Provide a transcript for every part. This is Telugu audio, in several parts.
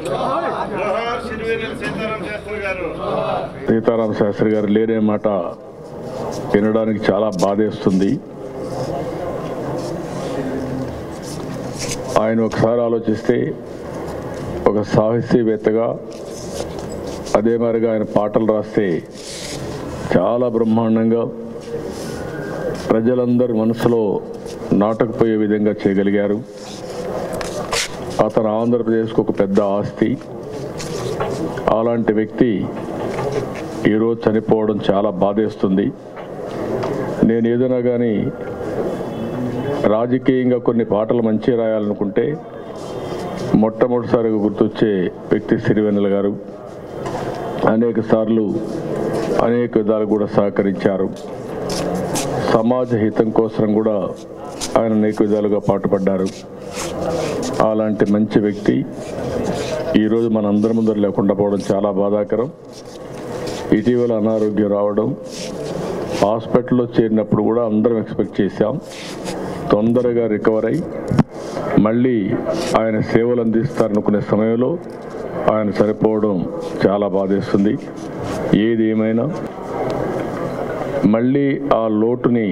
జోహార్ సిరివెన్నెల సీతారాం శాస్త్రి గారు సీతారాం శాస్త్రి గారు లేనే మాట వినడానికి చాలా బాధేస్తుంది ఆయన ఒకసారి ఆలోచిస్తే ఒక సాహిత్యవేత్తగా అదే మరిగా ఆయన పాటలు రాస్తే చాలా బ్రహ్మాండంగా ప్రజలందరి మనసులో నాటకపోయే విధంగా చేయగలిగారు అతను ఆంధ్రప్రదేశ్కు ఒక పెద్ద ఆస్తి అలాంటి వ్యక్తి ఈరోజు చనిపోవడం చాలా బాధేస్తుంది నేను ఏదైనా కానీ రాజకీయంగా కొన్ని పాటలు మంచి రాయాలనుకుంటే మొట్టమొదటిసారిగా గుర్తొచ్చే వ్యక్తి సిరివెన్నెల గారు అనేక సార్లు అనేక విధాలు కూడా సహకరించారు సమాజ హితం కోసం కూడా ఆయన అనేక విధాలుగా పాటుపడ్డారు అలాంటి మంచి వ్యక్తి ఈరోజు మన అందరి ముందర లేకుండా పోవడం చాలా బాధాకరం ఇటీవల అనారోగ్యం రావడం హాస్పిటల్లో చేరినప్పుడు కూడా అందరం ఎక్స్పెక్ట్ చేశాం తొందరగా రికవర్ అయి మళ్ళీ ఆయన సేవలు అందిస్తారనుకునే సమయంలో ఆయన సరిపోవడం చాలా బాధేస్తుంది ఏది ఏమైనా మళ్ళీ ఆ లోటుని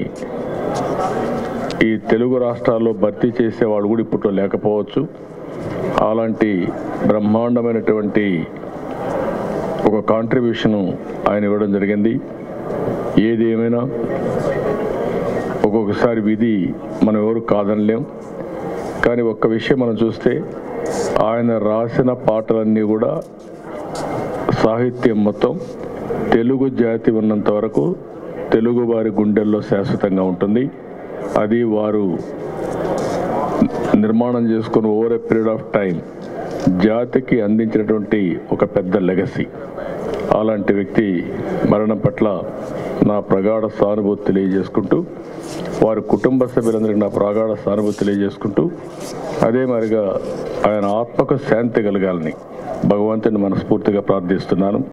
ఈ తెలుగు రాష్ట్రాల్లో భర్తీ చేసేవాడు కూడా ఇప్పట్లో లేకపోవచ్చు అలాంటి బ్రహ్మాండమైనటువంటి ఒక కాంట్రిబ్యూషన్ ఆయన ఇవ్వడం జరిగింది ఏది ఏమైనా ఒక్కొక్కసారి విధి మనం ఎవరు కాదనలేం కానీ ఒక్క విషయం మనం చూస్తే ఆయన రాసిన పాటలన్నీ కూడా సాహిత్యం మొత్తం తెలుగు జాతి ఉన్నంత వరకు తెలుగు వారి గుండెల్లో శాశ్వతంగా ఉంటుంది అది వారు నిర్మాణం చేసుకుని over a period of time జాతికి అందించినటువంటి ఒక పెద్ద లెగసీ అలాంటి వ్యక్తి మరణం పట్ల నా ప్రగాఢ సానుభూతి తెలియజేసుకుంటూ వారి కుటుంబ సభ్యులందరికీ నా ప్రగాఢ సానుభూతి తెలియజేసుకుంటూ అదే మరిగా ఆయన ఆత్మకు శాంతి కలగాలని భగవంతుని మనస్ఫూర్తిగా ప్రార్థిస్తున్నాను